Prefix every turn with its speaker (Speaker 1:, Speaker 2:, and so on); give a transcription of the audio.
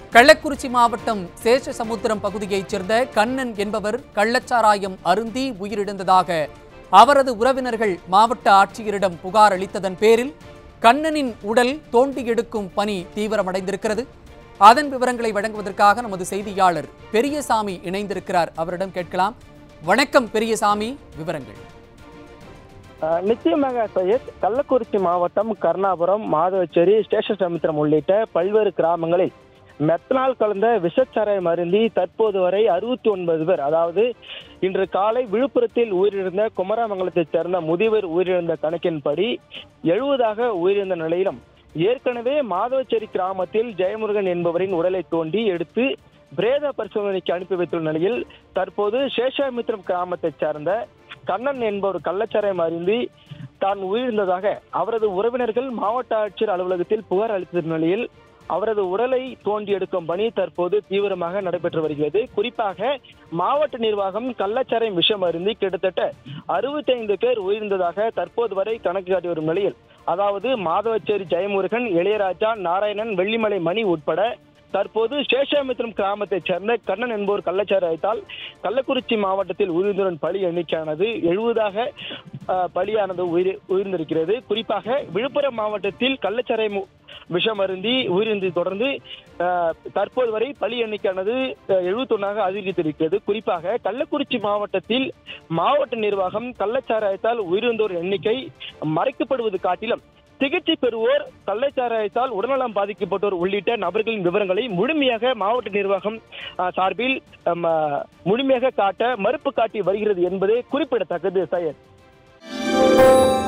Speaker 1: கள்ளக்குறிச்சி மாவட்டம் சேஷசமுத்திரம் பகுதியைச் சேர்ந்த கண்ணன் என்பவர் கள்ளச்சாராயம் அருந்தி உயிரிழந்ததாக அவரது உறவினர்கள் மாவட்ட ஆட்சியரிடம் புகார் அளித்ததன் பேரில் கண்ணனின் உடல் தோண்டி எடுக்கும் பணி தீவிரமடைந்திருக்கிறது அதன் விவரங்களை வழங்குவதற்காக நமது செய்தியாளர் பெரியசாமி இணைந்திருக்கிறார் அவரிடம் கேட்கலாம் வணக்கம் பெரியசாமி விவரங்கள்
Speaker 2: அஹ் நிச்சயமாக சையத் கள்ளக்குறிச்சி மாவட்டம் கருணாபுரம் மாதவச்சேரி ஸ்டேஷன் சமுத்திரம் உள்ளிட்ட பல்வேறு கிராமங்களில் மெத்தனால் கலந்த விஷச்சாராயம் அருந்தி தற்போது வரை அறுபத்தி ஒன்பது பேர் அதாவது இன்று காலை விழுப்புரத்தில் உயிரிழந்த குமராமங்கலத்தைச் சேர்ந்த முதியவர் உயிரிழந்த கணக்கின்படி எழுபதாக உயிரிழந்த நிலையிலும் ஏற்கனவே மாதவச்சேரி கிராமத்தில் ஜெயமுருகன் என்பவரின் உடலை தோண்டி எடுத்து பிரேத பரிசோதனைக்கு அனுப்பி வைத்துள்ள நிலையில் தற்போது சேஷாமித்திரம் கிராமத்தைச் சேர்ந்த கண்ணன் என்பவர் கள்ளச்சாராயம் அருந்தி தான் உயிரிழந்ததாக அவரது உறவினர்கள் மாவட்ட ஆட்சியர் அலுவலகத்தில் புகார் அளித்த நிலையில் அவரது உடலை தோண்டி எடுக்கும் பணி தற்போது தீவிரமாக நடைபெற்று வருகிறது குறிப்பாக மாவட்ட நிர்வாகம் கள்ளச்சாராயம் விஷம் அருந்தி கிட்டத்தட்ட அறுபத்தைந்து பேர் உயிர்ந்ததாக தற்போது வரை கணக்கு காட்டி வரும் நிலையில் அதாவது மாதவச்சேரி ஜெயமுருகன் இளையராஜா நாராயணன் வெள்ளிமலை மணி உட்பட தற்போது சேஷாமித்திரம் கிராமத்தைச் சேர்ந்த கண்ணன் என்போர் கள்ளச்சாராயத்தால் கள்ளக்குறிச்சி மாவட்டத்தில் உயிரிழந்தோரின் பலி எண்ணிக்கையானது எழுபதாக அஹ், பலியானது உயிர் உயிர்ந்திருக்கிறது குறிப்பாக விழுப்புரம் மாவட்டத்தில் கள்ளச்சாராயம் விஷம் அருந்தி உயிரிழந்ததை தொடர்ந்து அஹ், தற்போது வரை பலி எண்ணிக்கையானது எழுபத்தொன்னாக அதிகரித்திருக்கிறது குறிப்பாக கள்ளக்குறிச்சி மாவட்டத்தில் மாவட்ட நிர்வாகம் கள்ளச்சாராயத்தால் உயிரிழந்தோர் எண்ணிக்கை மறைக்கப்படுவது காட்டிலும் சிகிச்சை பெறுவோர் கள்ளச்சாராயத்தால் உடல்நலம் பாதிக்கப்பட்டோர் உள்ளிட்ட நபர்களின் விவரங்களை முழுமையாக மாவட்ட நிர்வாகம் அஹ், சார்பில் அம், அஹ், முழுமையாக காட்ட மறுப்பு காட்டி வருகிறது என்பதே குறிப்பிடத்தக்கது சையத்